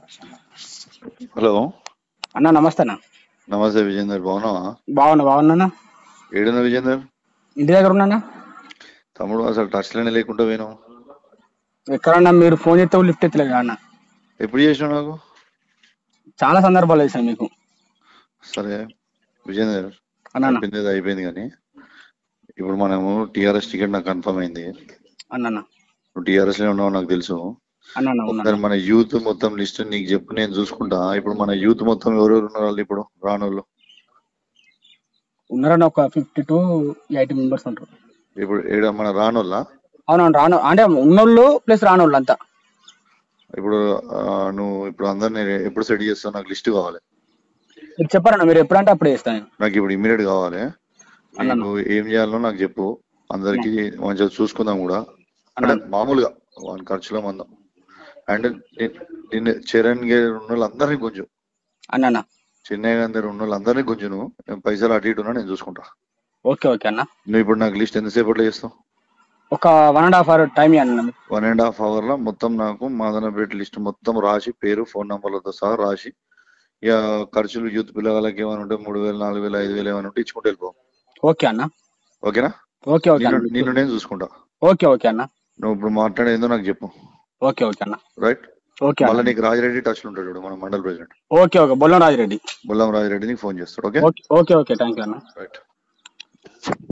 Hello అన్న నమస్తే అన్న నమస్తే విజేందర్ బాగున్నావా బాగున్నా బాగున్నా ఏడున్నా విజేందర్ ఇంటి దగ్గర ఉన్నా తమ్ముడు అసలు టచ్ లోనే లేకుండా పోయినావు ఎక్కడన్నా మీరు ఫోన్ చేస్తే లిఫ్ట్ ఎత్తలేదు అన్న ఎప్పుడు చేసినావు నాకు చాలా సందర్భాలు వేసాను మీకు సరే విజేందర్ అన్న అన్న అయిపోయింది అది అయిపోయింది కానీ ఇప్పుడు మనము టిఆర్ఎస్ టికెట్ నాకు కన్ఫర్మ్ అయింది అన్న అన్న నువ్వు టిఆర్ఎస్ లో ఉన్నావు నాకు తెలుసు అన్న అన్న ఉన్నా ఒకసారి మన యూత్ మొత్తం లిస్ట్ నీకు చెప్పు నేను చూసుకుంటా ఇప్పుడు మన యూత్ మొత్తం ఎవరెవరు ఉన్నారు వాళ్ళు ఇప్పుడు రానోళ్ళు ఉన్నారన్న ఒక ఫిఫ్టీ టు ఎయిటీ మెంబర్స్ ఉంటారు ఇప్పుడు ఏడ మన రానోళ్ళ అవునవును రాను అంటే ఉన్నోళ్ళు ప్లస్ రానోళ్ళు అంతా ఇప్పుడు ఆ, నువ్వు ఇప్పుడు అందరిని ఎప్పుడు సెట్ చేస్తావు నాకు లిస్ట్ కావాలి మీరు చెప్పారన్న మీరు ఎప్పుడంటే అప్పుడు చేస్తాను నేను. నాకు ఇప్పుడు ఇమీడియట్ కావాలి అన్న. నీకు ఏం చేయాలో నాకు చెప్పు అందరికి మంచిగా చూసుకుందాం కూడా అంటే మామూలుగా వాని ఖర్చులో మందం అండ్ నిన్ను చరణ్ గారు ఉన్న వాళ్ళందరినీ కొంచెం అన్న అన్న చెన్నై గారి ఉన్న వాళ్ళందరినీ కొంచెం నువ్వు నేను పైసలు అటు ఇటు ఉన్నా నేను చూసుకుంటా ఓకే ఓకే అన్న నువ్వు ఇప్పుడు నాకు లిస్ట్ ఎంతసేపట్లో చేస్తావు ఒక one and half hour time ఇవ్వండి అన్న వన్ అండ్ హాఫ్ అవర్ లో మొత్తం నాకు మాదనపేట లిస్ట్ మొత్తం రాసి పేరు ఫోన్ నంబర్లతో సహా రాసి ఇక ఖర్చులు యూత్ పిల్లలకి ఏమైనా ఉంటే మూడు వేలు నాలుగు వేలు ఐదు వేలు ఏమైనా ఉంటే ఇచ్చుకుంటూ వెళ్ళిపో ఓకే అన్న ఓకేనా ఓకే ఓకే నేను అన్న నేను నేను చూసుకుంటా ఓకే ఓకే అన్న నువ్వు ఇప్పుడు మాట్లాడేందో నాకు చెప్పు ఓకే ఓకే అన్న రైట్ ఓకే మళ్ళీ అన్న నీకు రాజిరెడ్డి టచ్ లో ఉంటాడు చూడు, మన mandal president okay okay Bollam Rajireddy Bollam Rajireddy నీకు ఫోన్ చేస్తాడు okay okay okay okay thank you అన్న రైట్